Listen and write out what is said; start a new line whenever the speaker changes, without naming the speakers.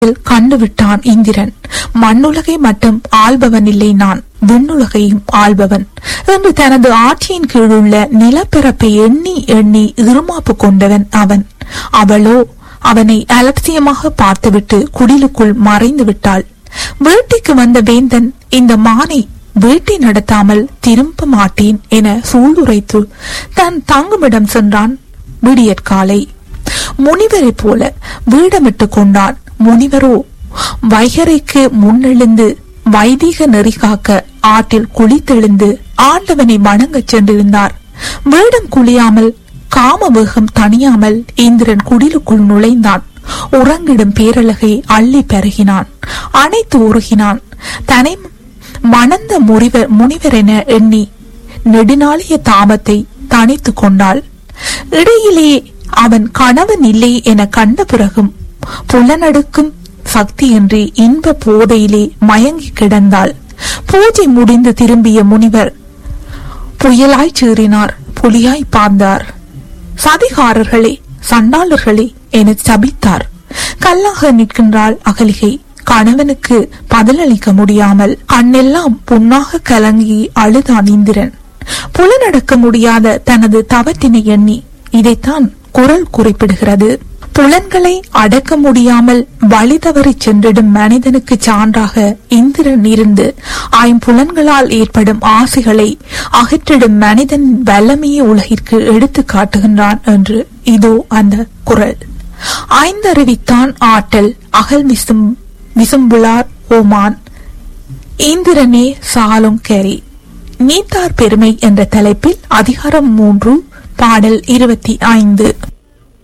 கண்டுவிட்டான் இந்திரன் மண்ணுலகை மட்டும் ஆள்பவன் இல்லை நான் விண்ணுலகையும் ஆள்பவன் என்று தனது ஆட்சியின் கீழுள்ள நிலப்பரப்பை எண்ணி எண்ணி இருமாப்பு கொண்டவன் அவன் அவளோ அவனை அலட்சியமாக பார்த்துவிட்டு குடிலுக்குள் மறைந்து விட்டாள் வேட்டைக்கு வந்த வேந்தன் இந்த மானை வேட்டை நடத்தாமல் திரும்ப மாட்டேன் என சூளுரைத்து தன் தங்குமிடம் சென்றான் விடியற்காலை முனிவரைப் போல வீடமிட்டுக் கொண்டான் முனிவரோ வைகரைக்கு முன்னெழுந்து வைதிக நெறி காக்க ஆற்றில் குளித்தெழுந்து ஆண்டவனை வணங்கச் சென்றிருந்தார் வேடம் குளியாமல் காம வேகம் தணியாமல் இந்திரன் குடிலுக்குள் நுழைந்தான் உறங்கிடும் பேரழகை அள்ளி பெருகினான் அனைத்து உருகினான் தனை மணந்த முனிவர் முனிவர் என எண்ணி நெடுநாளிய தாபத்தை தணித்துக் கொண்டாள் இடையிலே அவன் கணவன் இல்லை என கண்ட பிறகும் புலனடுக்கும் சக்தியின்றி இன்ப போதையிலே மயங்கி கிடந்தாள் பூஜை முடிந்து திரும்பிய முனிவர் புயலாய் சீறினார் புலியாய் பாய்ந்தார் சதிகாரர்களே சண்டாளர்களே என சபித்தார் கல்லாக நிற்கின்றாள் அகலிகை கணவனுக்கு பதிலளிக்க முடியாமல் கண்ணெல்லாம் புண்ணாக கலங்கி அழுதான் இந்திரன் புலனடக்க முடியாத தனது தவத்தினை எண்ணி இதைத்தான் குரல் குறிப்பிடுகிறது புலன்களை அடக்க முடியாமல் வழி தவறிச் சென்றிடும் மனிதனுக்கு சான்றாக இந்திரன் இருந்து ஐம்புலன்களால் ஏற்படும் ஆசைகளை அகற்றிடும் மனிதன் வல்லமையை உலகிற்கு எடுத்து காட்டுகின்றான் என்று இதோ அந்த குரல் ஐந்தறிவித்தான் ஆற்றல் அகல் விசும் விசும்புலார் ஓமான் இந்திரனே சாலும் கரி நீத்தார் பெருமை என்ற தலைப்பில் அதிகாரம் மூன்று பாடல் இருபத்தி ஐந்து